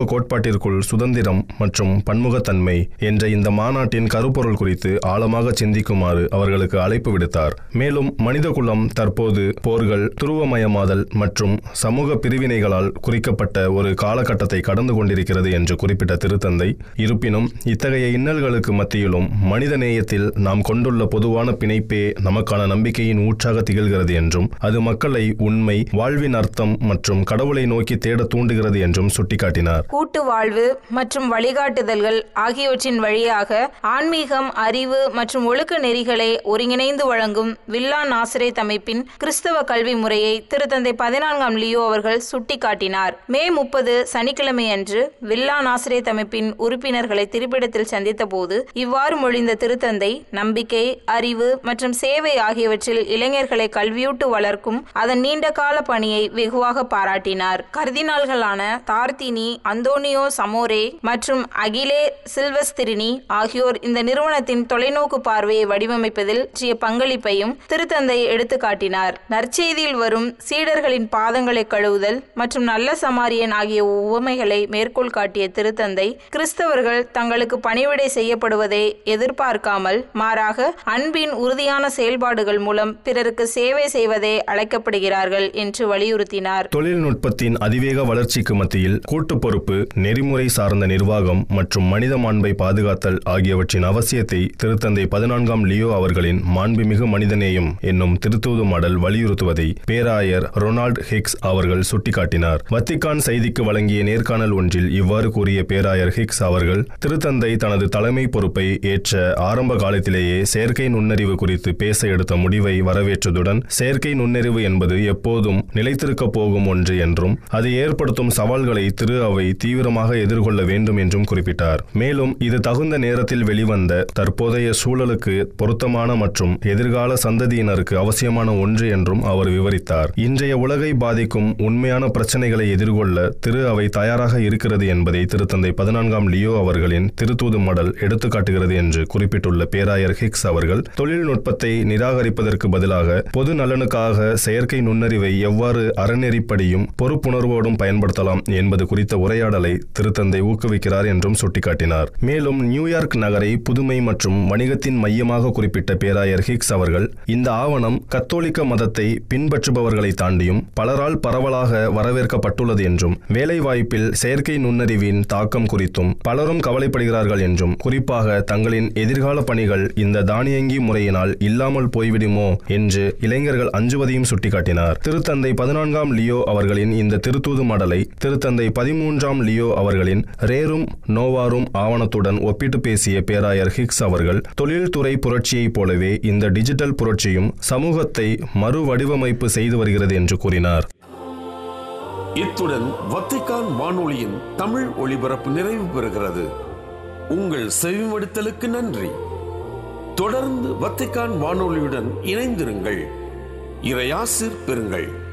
கோட்பாட்டிற்குள் சுதந்திரம் மற்றும் பன்முகத்தன்மை என்ற இந்த மாநாட்டின் கருப்பொருள் குறித்து ஆழமாக சிந்திக்குமாறு அவர்களுக்கு அழைப்பு விடுத்தார் மேலும் மனிதகுலம் தற்போது போர்கள் துருவமயமாதல் மற்றும் சமூக பிரிவினைகளால் குறிக்கப்பட்ட ஒரு காலகட்டத்தை கடந்து கொண்டிருக்கிறது என்று குறிப்பிட்ட திருத்தந்தை இருப்பினும் இத்தகைய இன்னல்களுக்கு மத்தியிலும் மனித நேயத்தில் நாம் கொண்டுள்ள பொதுவான பிணைப்பே நமக்கான நம்பிக்கையின் ஊற்றாக திகழ்கிறது என்றும் அது மக்களை உண்மை வாழ்வின் அர்த்தம் மற்றும் கடவுளை நோக்கி தேட தூண்டுகிறது என்றும் சுட்டிக்காட்டினார் கூட்டு வாழ்வு மற்றும் வழிகாட்டுதல்கள் ஆகியவற்றின் வழியாக ஆன்மீகம் அறிவு மற்றும் ஒழுக்க நெறிகளை ஒருங்கிணைந்து வழங்கும் வில்லா நாசிரேத் அமைப்பின் கிறிஸ்தவ கல்வி முறையை திருத்தந்தை பதினான்காம் லியோ அவர்கள் சுட்டிக்காட்டினார் மே முப்பது சனிக்கிழமை அன்று வில்லா நாசிரேத் அமைப்பின் உறுப்பினர்களை திருப்பிடத்தில் சந்தித்த போது இவ்வாறு மொழிந்த திருத்தந்தை நம்பிக்கை அறிவு மற்றும் சேவை ஆகியவற்றில் இளைஞர்களை கல்வியூட்டு வளர்க்கும் அதன் நீண்ட கால பணியை வெகுவாக பாராட்டினார் கர்தினால்களான தார்த்தினி அந்தோனியோ சமோரே மற்றும் அகிலே சில்வஸ்திரினி ஆகியோர் இந்த நிறுவனத்தின் தொலைநோக்கு பார்வையை வடிவமைப்பதில் சிய பங்களிப்பையும் திருத்தந்தை எடுத்து காட்டினார் நற்செய்தியில் வரும் சீடர்களின் பாதங்களை கழுவுதல் மற்றும் நல்ல சமாரியன் ஆகிய உவமைகளை மேற்கோள் காட்டிய திருத்தந்தை கிறிஸ்தவர்கள் தங்களுக்கு பணிவிடை செய்யப்படுவதை எதிர்பார்க்காமல் மாறாக அன்பின் உறுதியான செயல்பாடுகள் மூலம் பிறருக்கு சேவை செய்வதே அழைக்கப்படுகிறார்கள் என்று வலியுறுத்தினார் தொழில்நுட்பத்தின் அதிவேக வளர்ச்சிக்கு மத்தியில் கூட்டு பொறுப்பு நெறிமுறை சார்ந்த நிர்வாகம் மற்றும் மனித மாண்பை பாதுகாத்தல் ஆகியவற்றின் அவசியத்தை திருத்தந்தை பதினான்காம் லியோ அவர்களின் மாண்புமிகு மனிதநேயம் என்னும் திருத்தூது மாடல் வலியுறுத்துவதை பேராயர் ரொனால்ட் ஹிக்ஸ் அவர்கள் சுட்டிக்காட்டினார் வத்திக்கான் செய்திக்கு வழங்கிய நேர்காணல் ஒன்றில் இவ்வாறு கூறிய பேராயர் ஹிக்ஸ் அவர்கள் திருத்தந்தை தனது தலைமை பொறுப்பை ஏற்ற ஆரம்ப காலத்திலேயே செயற்கை நுண்ணறிவு குறித்து பேச எடுத்த முடிவை வரவேற்றதுடன் செயற்கை நுண்ணறிவு என்பது எப்போதும் நிலைத்திருக்கப் போகும் ஒன்று என்றும் அது ஏற்படுத்தும் சவால்களை திரு அவை தீவிரமாக எதிர்கொள்ள வேண்டும் என்றும் குறிப்பிட்டார் மேலும் இது தகுந்த நேரத்தில் வெளிவந்த தற்போதைய சூழலுக்கு பொருத்தமான மற்றும் எதிர்கால சந்ததியினருக்கு அவசியமான ஒன்று என்றும் அவர் விவரித்தார் இன்றைய உலகை பாதிக்கும் உண்மையான பிரச்சனைகளை எதிர்கொள்ள திரு அவை தயாராக இருக்கிறது என்பதை திருத்தந்தை பதினான்காம் லியோ அவர்களின் திருத்தூது மடல் எடுத்துக்காட்டுகிறது என்று குறிப்பிட்டுள்ள பேராயர் ஹிக்ஸ் அவர்கள் தொழில்நுட்பத்தை நிராகரிப்பதற்கு பதிலாக பொது நலனுக்காக செயற்கை நுண்ணறிவை எவ்வாறு அறநெறிப்படியும் பொறுப்புணர்வோடும் பயன்படுத்தலாம் என்பது குறித்த உரையாடலை திருத்தந்தை ஊக்குவிக்கிறார் என்றும் சுட்டிக்காட்டினார் மேலும் நியூயார்க் நகரை புதுமை மற்றும் வணிகத்தின் மையமாக குறிப்பிட்ட பேராயர் ஹிக்ஸ் அவர்கள் இந்த ஆவணம் கத்தோலிக்க மதத்தை பின்பற்றுபவர்களை தாண்டியும் பலரால் பரவலாக வரவேற்கப்பட்டுள்ளது என்றும் வேலைவாய்ப்பில் செயற்கை நுண்ணறிவின் தாக்கம் குறித்தும் பலரும் கவலைப்படுகிறார்கள் என்றும் குறிப்பாக தங்களின் எதிர்கால பணிகள் இந்த தானியங்கி முறையினால் இல்லாமல் போய்விடுமோ என்று இளைஞர்கள் அஞ்சுவதையும் சுட்டிக்காட்டினார் திருத்தந்தை பதினான்காம் லியோ அவர்களின் இந்த திருத்தூது மடலை திருத்தந்தை பதிமூன்றாம் லியோ அவர்களின் ரேரும் நோவாரும் ஆவணத்துடன் ஒப்பிட்டு பேசிய பேராயர் ஹிக்ஸ் அவர்கள் தொழில்துறை புரட்சியைப் போலவே இந்த டிஜிட்டல் புரட்சியும் சமூகத்தை மறுவடிவமைப்பு செய்து வருகிறது என்று கூறினார் இத்துடன் வத்திக்கான் வானொலியின் தமிழ் ஒளிபரப்பு நிறைவு பெறுகிறது உங்கள் செவிமடுத்தலுக்கு நன்றி தொடர்ந்து வத்திக்கான் வானொலியுடன் இணைந்திருங்கள் இறையாசிர் பெறுங்கள்